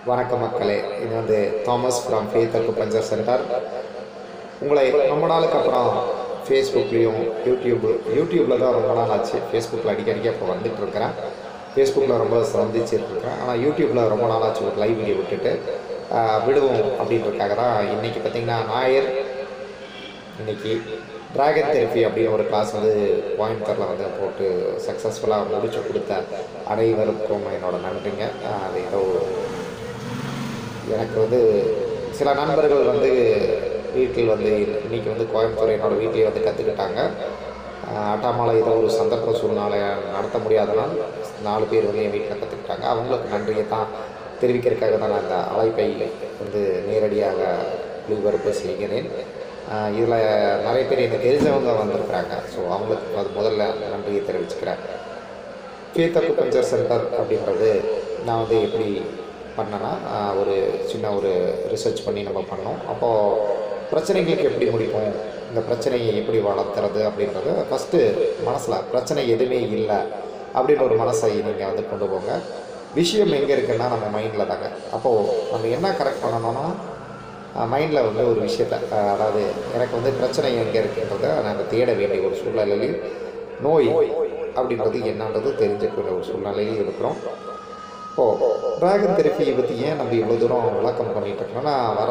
வணக்கம் மக்களே இது வந்து Thomas from faith acupuncture centre உங்களை ரொம்ப நாளுக்கு அப்புறம் ஃபேஸ்புக்லேயும் யூடியூப் யூடியூப்பில் தான் ரொம்ப நாள் ஆச்சு ஃபேஸ்புக்கில் அடிக்கடிக்க இப்போ வந்துட்டு இருக்கிறேன் ஃபேஸ்புக்கில் ரொம்ப சந்திச்சுட்டு இருக்கிறேன் ஆனால் யூடியூப்பில் ரொம்ப நாள் ஆச்சு ஒரு லைவ் வீடியோ விட்டுட்டு ஆஹ், விடுவோம் அப்படின்றதுக்காக தான் இன்றைக்கி பார்த்திங்கன்னா ஞாயிறு இன்னைக்கு டிராகன் தெரப்பி அப்படின்னு ஒரு கிளாஸ் வந்து கோயம்புத்தூரில் வந்து போட்டு சக்ஸஸ்ஃபுல்லாக முடிச்சு கொடுத்த அனைவருக்கும் என்னோட நன்றிங்க ஆஹ் அது ஏதோ எனக்கு வந்து சில நண்பர்கள் வந்து வீட்டில் வந்து இன்னைக்கு வந்து கோயம்புத்தூர் என்னோட வீட்டிலேயே வந்து கற்றுக்கிட்டாங்க அட்டாமால ஏதோ ஒரு சந்தர்ப்ப சூழ்நிலை நடத்த முடியாதனால் நாலு பேர் வந்து என் வீட்டில் கற்றுக்கிட்டாங்க அவங்களுக்கு நன்றியை தான் தெரிவிக்கிறதுக்காக தான் நான் இந்த அழைப்பை வந்து நேரடியாக ஒளிபரப்பு செய்கிறேன் இதில் நிறைய பேர் எனக்கு தெரிஞ்சவங்க வந்திருக்கிறாங்க ஸோ அவங்களுக்கு அது முதல்ல நன்றியை தெரிவிச்சுக்கிறேன் ஃபேத் பஞ்சர் சென்டர் அப்படின்றது நான் வந்து எப்படி பண்ணேன்னா ஆஹ், ஒரு சின்ன ஒரு ரிசர்ச் பண்ணி நம்ம பண்ணோம் அப்போது பிரச்சனைகளுக்கு எப்படி முடிப்போம் இந்த பிரச்சனையை எப்படி வளர்த்துறது அப்படின்றது ஃபஸ்ட்டு மனசில் பிரச்சனை எதுவுமே இல்லை அப்படின்ற ஒரு மனசை நீங்கள் வந்து கொண்டு போங்க விஷயம் எங்கே இருக்குன்னா நம்ம மைண்டில் தாங்க அப்போது நம்ம என்ன கரெக்ட் பண்ணணும்னா மைண்டில் வந்து ஒரு விஷயத்த அஹ், அதாவது எனக்கு வந்து பிரச்சனை எங்கே இருக்குன்றதை நாங்கள் தேட வேண்டிய ஒரு சூழ்நிலையில் நோய் அப்படின்றது என்னன்றது தெரிஞ்சுக்க வேண்டிய ஒரு சூழ்நிலையில் இருக்கிறோம் ஓ டிராகன் தெரப்பியை பற்றி ஏன் நம்ம இவ்வளோ தூரம் விளக்கம் பண்ணிட்டு இருக்கோம்னா வர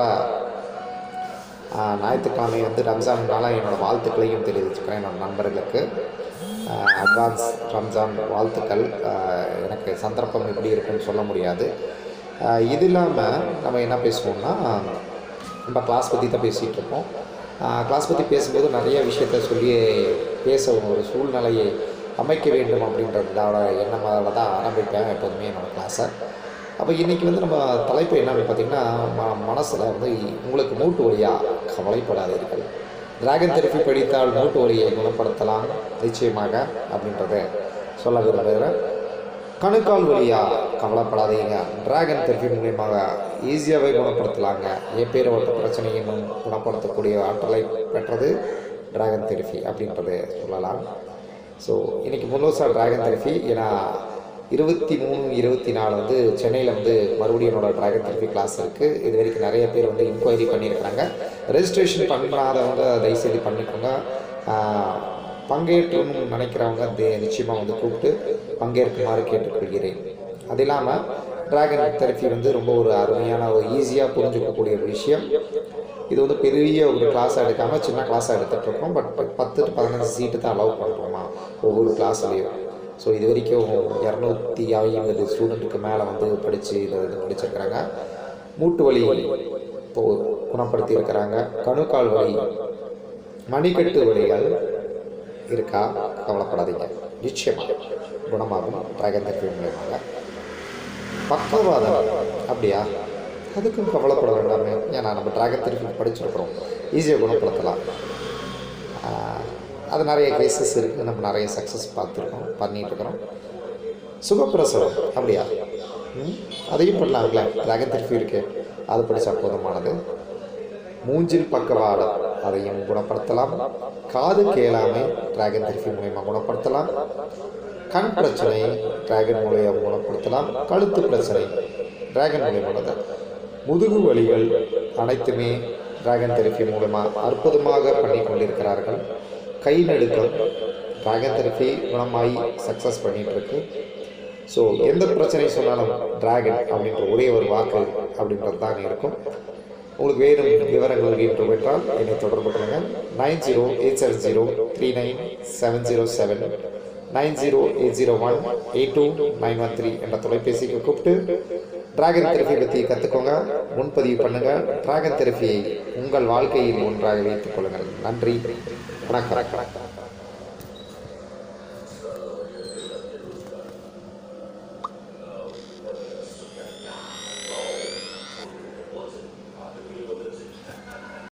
ஆஹ், ஞாயிற்றுக்கிழமை வந்து ரம்ஜான்னால என்னோடய வாழ்த்துக்களையும் தெரிவிச்சுக்கிறேன் என்னோட நண்பர்களுக்கு அட்வான்ஸ் ரம்ஜான் வாழ்த்துக்கள் ஆஹ், எனக்கு சந்தர்ப்பம் எப்படி இருக்குன்னு சொல்ல முடியாது ஆஹ், இது இல்லாமல் நம்ம என்ன பேசுவோம்னா நம்ம கிளாஸ் பற்றி தான் பேசிகிட்டு இருக்கோம் கிளாஸ் பற்றி பேசும்போது நிறைய விஷயத்த சொல்லி பேச ஒரு சூழ்நிலையை அமைக்க வேண்டும் அப்படின்றதோட எண்ணமாக தான் ஆரம்பிப்பேன் எப்போதுமே என்னோடய கிளாஸை அப்போ இன்றைக்கி வந்து நம்ம தலைப்பு என்னன்னு பார்த்தீங்கன்னா ம மனசில் வந்து உங்களுக்கு மூட்டு வலியா கவலைப்படாதீர்கள் டிராகன் தெரப்பி படித்தால் மூட்டு வலியை குணப்படுத்தலாம் நிச்சயமாக அப்படின்றத சொல்ல விரும்புகிறேன் கணுக்கால் வழியா கவலைப்படாதீங்க டிராகன் தெரப்பி மூலியமாக ஈஸியாகவே குணப்படுத்தலாங்க எப்பேற்பட்ட பிரச்சனையும் குணப்படுத்தக்கூடிய ஆற்றலை பெற்றது டிராகன் தெரப்பி அப்படின்றத சொல்லலாம் ஸோ இன்றைக்கி முன்னோசா டிராகன் தெரப்பி ஏன்னா இருபத்தி மூணு இருபத்தி நாலு வந்து சென்னையில் வந்து மறுபடியும் என்னோட டிராகன் தெரப்பி கிளாஸ் இருக்குது இது வரைக்கும் நிறைய பேர் வந்து இன்கொயரி பண்ணியிருக்கிறாங்க ரெஜிஸ்ட்ரேஷன் பண்ணாதவங்க தயவுசெய்து பண்ணிக்கோங்க ஆஹ், பங்கேற்றணும்னு நினைக்கிறவங்க தே- நிச்சயமாக வந்து கூப்பிட்டு பங்கேற்குமாறு கேட்டுக்கொள்கிறேன் அது இல்லாமல் டிராகன் தெரப்பி வந்து ரொம்ப ஒரு அருமையான ஒரு ஈஸியாக புரிஞ்சுக்கக்கூடிய ஒரு விஷயம் இது வந்து பெரிய ஒரு கிளாஸாக எடுக்காமல் சின்ன கிளாஸாக எடுத்துகிட்டு இருக்கோம் பட் பத்து to பதினஞ்சு சீட்டு தான் அலோவ் பண்ணுறோமா ஒவ்வொரு கிளாஸ்லேயும் ஸோ இது வரைக்கும் இரநூத்தி ஐம்பது ஸ்டூடெண்ட்டுக்கு மேலே வந்து படித்து இதை வந்து படிச்சிருக்கிறாங்க மூட்டு வலி இப்போ குணப்படுத்தி இருக்கிறாங்க கணுக்கால் வலி மணிக்கட்டு வலிகள் இருக்கா கவலைப்படாதீங்க நிச்சயமாக குணமாகும் டிராகன் தெரப்பி மூலயமாக பக்கவாதம் அப்படியா அதுக்கும் கவலைப்பட வேண்டாமே ஏன்னா நம்ம டிராகன் தெரப்பி படிச்சிருக்கிறோம் ஈஸியாக குணப்படுத்தலாம் ஆஹ், அது நிறைய கேசஸ் இருக்குது நம்ம நிறைய சக்ஸஸ் பார்த்துருக்கோம் பண்ணிகிட்ருக்குறோம் சுகப்பிரசவம் அப்படியா ம் அதையும் பண்ணலாங்களே டிராகன் தெரப்பி இருக்கு அது படித்தா போதுமானது மூஞ்சில் பக்கவாதம் அதையும் குணப்படுத்தலாம் காது கேளாமை டிராகன் தெரப்பி மூலயமா குணப்படுத்தலாம் கண் பிரச்சனை டிராகன் மூலியம் குணப்படுத்தலாம் கழுத்து பிரச்சனை டிராகன் மூலியமானது முதுகு வலிகள் அனைத்துமே டிராகன் தெரப்பி மூலமாக அற்புதமாக பண்ணி கொண்டிருக்கிறார்கள் கை நடுக்கம் டிராகன் தெரப்பி குணமாகி சக்ஸஸ் பண்ணிட்டு இருக்கு ஸோ எந்த பிரச்சனை சொன்னாலும் டிராகன் அப்படின்ற ஒரே ஒரு வாக்கு அப்படின்றது தான் இருக்கும் உங்களுக்கு வேறு விவரங்கள் வேண்டும் என்றால் என்னை தொடர்பு கொள்ளுங்கள் nine zero eight seven zero three nine seven zero seven nine zero eight zero one eight two nine one three என்ற தொலைபேசிக்கு கூப்பிட்டு டிராகன் தெரப்பி பற்றி கற்றுக்கோங்க முன்பதிவு பண்ணுங்கள் டிராகன் தெரப்பியை உங்கள் வாழ்க்கையில் ஒன்றாக வைத்துக் கொள்ளுங்கள் நன்றி வணக்கம்